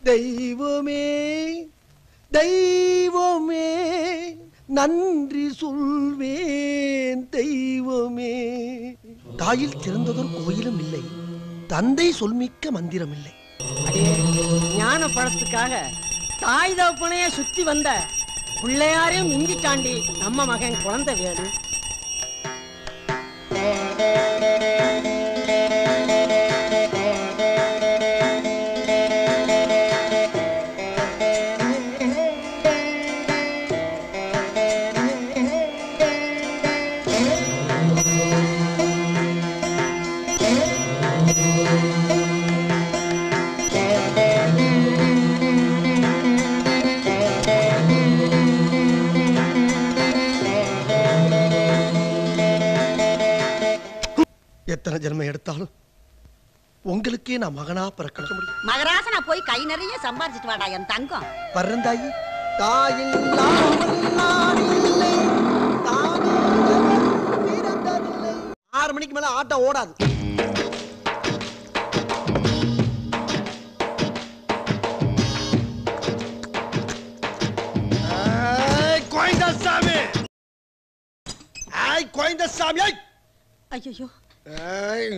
தெய்வமே தெய்வமே நன்றி சொல்வேன் தெய்வமே தாயில் சிறந்ததொரு கோயிலும் இல்லை தந்தை சொல்மிக்க மந்திரம் இல்லை அடியே ஞான பழத்துக்காக தாய் தகப்பனையே சுத்தி வந்த பிள்ளையாரையும் மிஞ்சிட்டாண்டி நம்ம மகன் குழந்தை வேலு எத்தனை ஜென்மம் எடுத்தாலும் உங்களுக்கே நான் மகனா பிறக்க முடியும் மகராசனா போய் கை நிறைய சம்பாரிச்சிட்டு வாடா என் தங்கம் பரந்தாயி தாயில்லாமல் நான் இல்லை, தானாக பிறந்ததில்லை. ஆறு மணிக்கு மேல ஆட்டோ ஓடாது ஏய், கோயந்தசாமி ஏய், கோயந்தசாமி ஏய். ஐயோ ஏய்.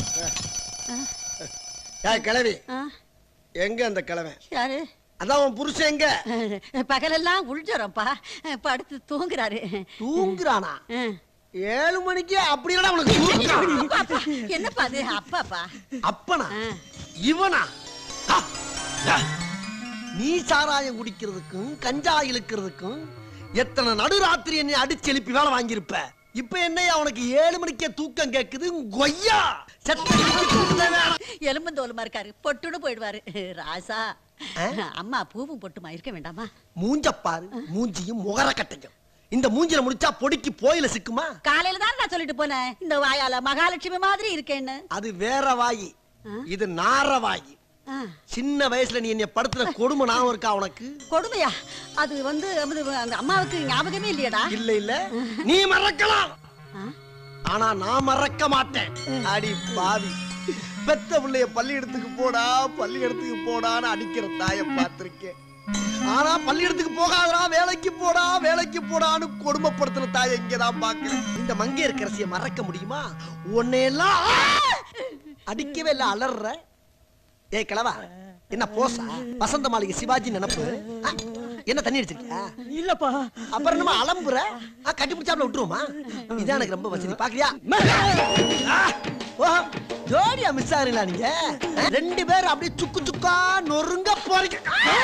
ஏய், கிழவி ஆ, எங்க அந்த கிழமை யாரு அதான் உன் புருஷன் எங்க பகலெல்லாம் உள்ஜரப்பா படுத்து தூங்குறாரு தூங்குறானா ஆ. ஏழு மணிக்கு அப்படி என்னடா உனக்கு தூக்கம்? அப்பாப்பா, என்னப்பா அது அப்பாப்பா அப்பனா ஆ. இவனா ஆ! ஆ! நீ சாராயம் குடிக்கிறதுக்கும் கஞ்சா இழுக்கிறதுக்கும் எத்தனை நடுராத்திரி என்னை அடிச்சு எழுப்பி வேலை வாங்கியிருப்ப இப்ப என்னையா உனக்கு ஏழு மணிக்கே தூக்கம் கேக்குது கொய்யா செத்த இழுத்துட்டு வேணாம். எலும்புந்தோலுமா இருக்காரு பொட்டுன்னு போயிடுவாரு ராசா ஆ? அம்மா பூவும் பொட்டுமா இருக்க வேண்டாமா மூஞ்ச பாரு மூஞ்சியும் முகர கட்டையும் இந்த மூஞ்சில முடிச்சா பொடிக்கு போயில சிக்குமா காலையில தான் நான் சொல்லிட்டு போனேன் இந்த வாயால மகாலட்சுமி மாதிரி இருக்கேன்னு அது வேற வாயி ஆ? இது நார வாயி ஆ. சின்ன வயசுல நீ என்னை படுத்துன கொடுமை ஞாபகம் இருக்கா உனக்கு கொடுமையா அது வந்து அது அந்த அம்மாவுக்கு ஞாபகமே இல்லையடா இல்ல இல்ல நீ மறக்கலாம் ஆ? ஆனா நான் மறக்க மாட்டேன் அடி பாவி பெத்த பிள்ளைய பள்ளியிடத்துக்கு போடா பள்ளியிடத்துக்கு போடான்னு அடிக்கிற தாய பார்த்திருக்கேன் ஆனா பள்ளியிடத்துக்கு போகாதடா வேலைக்கு போடா வேலைக்கு போடான்னு கொடுமைப்படுத்துற தாயை இங்கதான் பாக்குறேன் இந்த மங்கையர் கரசிய மறக்க முடியுமா உன்னையெல்லாம் அடிக்கவே இல்ல அலற ஏய் கிழவா என்ன போசா வசந்த மாளிகை சிவாஜி நினப்பு ஆ, என்ன தண்ணி அடிச்சிருக்கியா இல்லப்பா அப்புறம் நம்ம அலம்புற ஆ, கட்டி பிடிச்சாப்ல விட்டுருவோமா இதான் எனக்கு ரொம்ப வசதி பாக்குறியா ஆ, ஓ ஜோடியா மிஸ் ஆகுறீங்களா நீங்க ஆ, ரெண்டு பேரும் அப்படியே சுக்கு சுக்கா நொறுங்க போறீங்க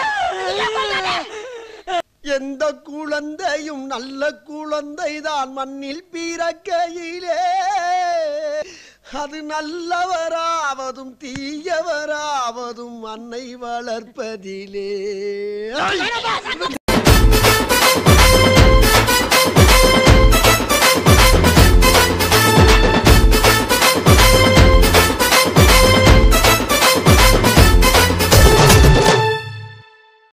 எந்த குழந்தையும் நல்ல குழந்தைதான் மண்ணில் பிறக்கையிலே அது நல்லவராவதும் தீயவராவதும் அன்னை வளர்ப்பதிலே